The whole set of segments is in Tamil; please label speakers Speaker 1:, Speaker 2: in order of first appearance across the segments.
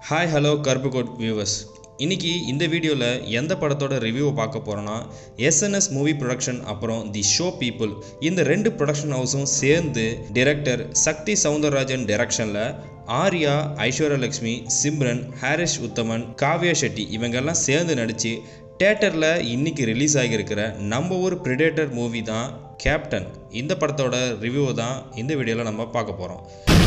Speaker 1: ஹாய் ஹலோ கருப்பு கோட் வியூவர்ஸ் இன்னைக்கு இந்த வீடியோவில் எந்த படத்தோட ரிவ்யூவை பார்க்க போகிறோன்னா எஸ்என்எஸ் மூவி ப்ரொடக்ஷன் அப்புறம் தி ஷோ பீப்புள் இந்த ரெண்டு ப்ரொடக்ஷன் ஹவுஸும் சேர்ந்து டைரக்டர் சக்தி சவுந்தரராஜன் டைரக்ஷனில் ஆர்யா ஐஸ்வர்யலக்ஷ்மி சிம்ரன் ஹாரிஷ் உத்தமன் காவ்யா ஷெட்டி இவங்கெல்லாம் சேர்ந்து நடித்து தேட்டரில் இன்னைக்கு ரிலீஸ் ஆகியிருக்கிற நம்ம ஊர் பிரிடேட்டர் மூவி தான் கேப்டன் இந்த படத்தோட ரிவ்யூவை தான் இந்த வீடியோவில் நம்ம பார்க்க போகிறோம்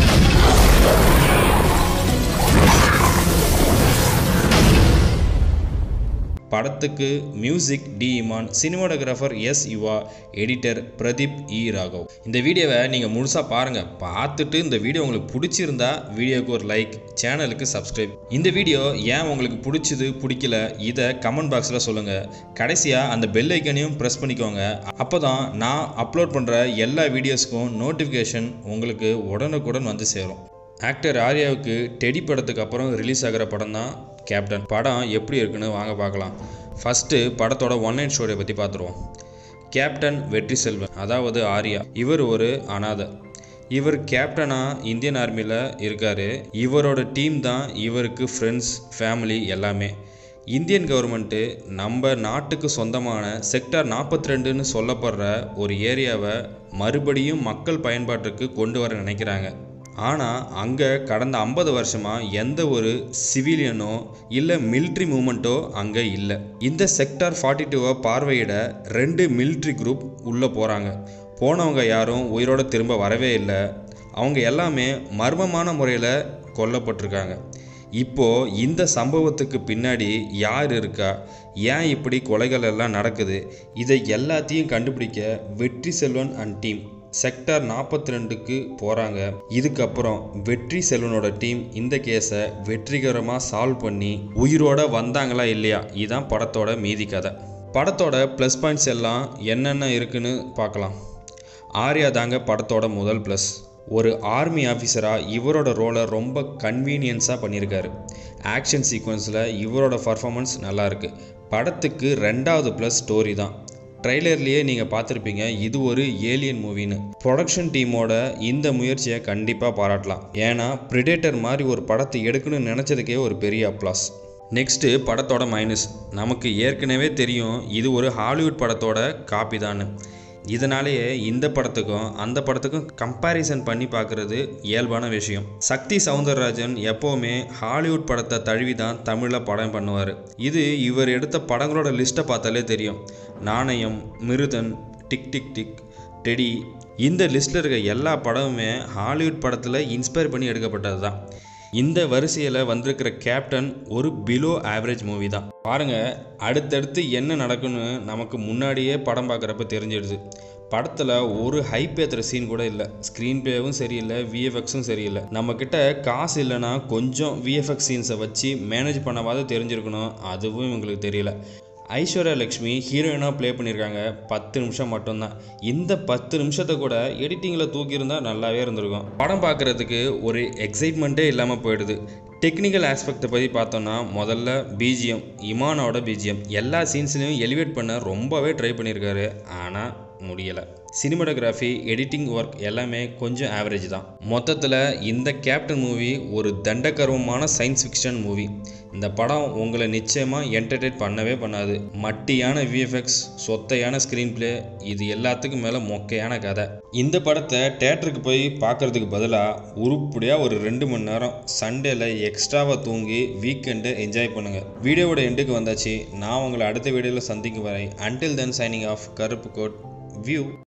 Speaker 1: படத்துக்கு music D Imman cinematographer S Yuva editor Pradeep E Raghav இந்த வீடியோவை நீங்கள் முழுசாக பாருங்கள் பார்த்துட்டு இந்த வீடியோ உங்களுக்கு பிடிச்சிருந்தா வீடியோக்கு ஒரு லைக் சேனலுக்கு சப்ஸ்கிரைப் இந்த வீடியோ ஏன் உங்களுக்கு பிடிச்சது பிடிக்கல இதை கமெண்ட் பாக்ஸில் சொல்லுங்கள் கடைசியாக அந்த பெல் ஐக்கனையும் ப்ரெஸ் பண்ணிக்கோங்க அப்போ தான் நான் அப்லோட் பண்ணுற எல்லா வீடியோஸ்க்கும் நோட்டிஃபிகேஷன் உங்களுக்கு உடனுக்குடன் வந்து சேரும் ஆக்டர் ஆர்யாவுக்கு டெடி படத்துக்கு அப்புறம் ரிலீஸ் ஆகிற படம் தான் கேப்டன் படம் எப்படி இருக்குன்னு வாங்க பார்க்கலாம் ஃபஸ்ட்டு படத்தோட ஒன் நைட் ஸ்டோரியை பற்றி பார்த்துருவோம் கேப்டன் வெற்றி செல்வன் அதாவது ஆர்யா இவர் ஒரு அனாதை இவர் கேப்டனாக இந்தியன் ஆர்மியில் இருக்கார் இவரோட டீம் தான் இவருக்கு ஃப்ரெண்ட்ஸ் ஃபேமிலி எல்லாமே இந்தியன் கவர்மெண்ட்டு நம்ம நாட்டுக்கு சொந்தமான செக்டார் நாற்பத்தி ரெண்டுன்னு சொல்லப்படுற ஒரு ஏரியாவை மறுபடியும் மக்கள் பயன்பாட்டுக்கு கொண்டு வர நினைக்கிறாங்க ஆனால் அங்கே கடந்த ஐம்பது வருஷமாக எந்த ஒரு சிவிலியனோ இல்லை மிலிட்ரி மூமெண்ட்டோ அங்கே இல்லை இந்த செக்டார் ஃபார்ட்டி டூவை பார்வையிட ரெண்டு மிலிட்ரி குரூப் உள்ளே போகிறாங்க போனவங்க யாரும் உயிரோடு திரும்ப வரவே இல்லை அவங்க எல்லாமே மர்மமான முறையில் கொல்லப்பட்டிருக்காங்க இப்போது இந்த சம்பவத்துக்கு பின்னாடி யார் இருக்கா ஏன் இப்படி கொலைகள் எல்லாம் நடக்குது இதை எல்லாத்தையும் கண்டுபிடிக்க வெற்றி செல்வன் அண்ட் டீம் செக்டார் நாற்பத்தி ரெண்டுக்கு போகிறாங்க இதுக்கப்புறம் வெற்றி செல்வனோட டீம் இந்த கேஸை வெற்றிகரமாக சால்வ் பண்ணி உயிரோட வந்தாங்களா இல்லையா இதுதான் படத்தோட மீதி கதை படத்தோட ப்ளஸ் பாயிண்ட்ஸ் எல்லாம் என்னென்ன இருக்குன்னு பார்க்கலாம் ஆர்யா தாங்க படத்தோட முதல் ப்ளஸ் ஒரு ஆர்மி ஆஃபீஸராக இவரோட ரோலை ரொம்ப கன்வீனியன்ஸாக பண்ணியிருக்காரு ஆக்ஷன் சீக்வன்ஸில் இவரோட பர்ஃபாமன்ஸ் நல்லாயிருக்கு படத்துக்கு ரெண்டாவது ப்ளஸ் ஸ்டோரி தான் ட்ரைலர்லேயே நீங்கள் பார்த்துருப்பீங்க இது ஒரு ஏலியன் மூவின்னு ப்ரொடக்ஷன் டீமோட இந்த முயற்சியை கண்டிப்பாக பாராட்டலாம் ஏன்னா ப்ரிடேட்டர் மாதிரி ஒரு படத்தை எடுக்கணும்னு நினச்சதுக்கே ஒரு பெரிய அப்ளாஸ் நெக்ஸ்ட்டு படத்தோட மைனஸ் நமக்கு ஏற்கனவே தெரியும் இது ஒரு ஹாலிவுட் படத்தோட காப்பி தான் இதனாலேயே இந்த படத்துக்கும் அந்த படத்துக்கும் கம்பேரிசன் பண்ணி பார்க்குறது இயல்பான விஷயம் சக்தி சவுந்தரராஜன் எப்போவுமே ஹாலிவுட் படத்தை தழுவி தான் தமிழில் படம் பண்ணுவார் இது இவர் எடுத்த படங்களோட லிஸ்ட்டை பார்த்தாலே தெரியும் Naanayam Miruthan Tik Tik Tik Teddy இந்த லிஸ்ட்டில் இருக்க எல்லா படமுமே ஹாலிவுட் படத்தில் இன்ஸ்பயர் பண்ணி எடுக்கப்பட்டது தான் இந்த வரிசையில் வந்திருக்கிற கேப்டன் ஒரு பிலோ ஆவரேஜ் மூவி தான் பாருங்கள் அடுத்தடுத்து என்ன நடக்குன்னு நமக்கு முன்னாடியே படம் பார்க்குறப்ப தெரிஞ்சிடுது படத்தில் ஒரு ஹைப் ஏற்றுற சீன் கூட இல்லை ஸ்க்ரீன் பிளேவும் சரியில்லை விஎஃப்எக்ஸும் சரியில்லை நம்மக்கிட்ட காசு இல்லைன்னா கொஞ்சம் விஎஃப்எக்ஸ் சீன்ஸை வச்சு மேனேஜ் பண்ணவாத தெரிஞ்சிருக்கணும் அதுவும் இவங்களுக்கு தெரியல ஐஸ்வர்யா லக்ஷ்மி ஹீரோயினாக ப்ளே பண்ணியிருக்காங்க பத்து நிமிஷம் மட்டும்தான் இந்த பத்து நிமிஷத்தை கூட எடிட்டிங்கில் தூக்கியிருந்தால் நல்லாவே இருந்திருக்கும் படம் பார்க்குறதுக்கு ஒரு எக்ஸைட்மெண்ட்டே இல்லாமல் போயிடுது டெக்னிக்கல் ஆஸ்பெக்டை பற்றி பார்த்தோன்னா முதல்ல பிஜிஎம் இமானோட பிஜிஎம் எல்லா சீன்ஸ்லையும் எலிவேட் பண்ண ரொம்பவே ட்ரை பண்ணியிருக்காரு ஆனால் முடியலை சினிமாட்டோகிராஃபி எடிட்டிங் ஒர்க் எல்லாமே கொஞ்சம் ஆவரேஜ் தான் மொத்தத்தில் இந்த கேப்டன் மூவி ஒரு தண்டகர்வமான சயின்ஸ் ஃபிக்ஷன் மூவி இந்த படம் உங்களை நிச்சயமாக என்டர்டெயின் பண்ணவே பண்ணாது மட்டியான விஎஃப்எக்ஸ் சொத்தையான ஸ்க்ரீன் பிளே இது எல்லாத்துக்கும் மேலே மொக்கையான கதை இந்த படத்தை தேட்டருக்கு போய் பார்க்குறதுக்கு பதிலாக உருப்படியாக ஒரு ரெண்டு மணி நேரம் சண்டேல எக்ஸ்ட்ராவாக தூங்கி வீக்கெண்டை என்ஜாய் பண்ணுங்கள் வீடியோவோட எண்டுக்கு வந்தாச்சு நான் உங்களை அடுத்த வீடியோவில் சந்திக்கும் வரை அன்டில் தென் சைனிங் ஆஃப் கருப்பு கோட் வியூ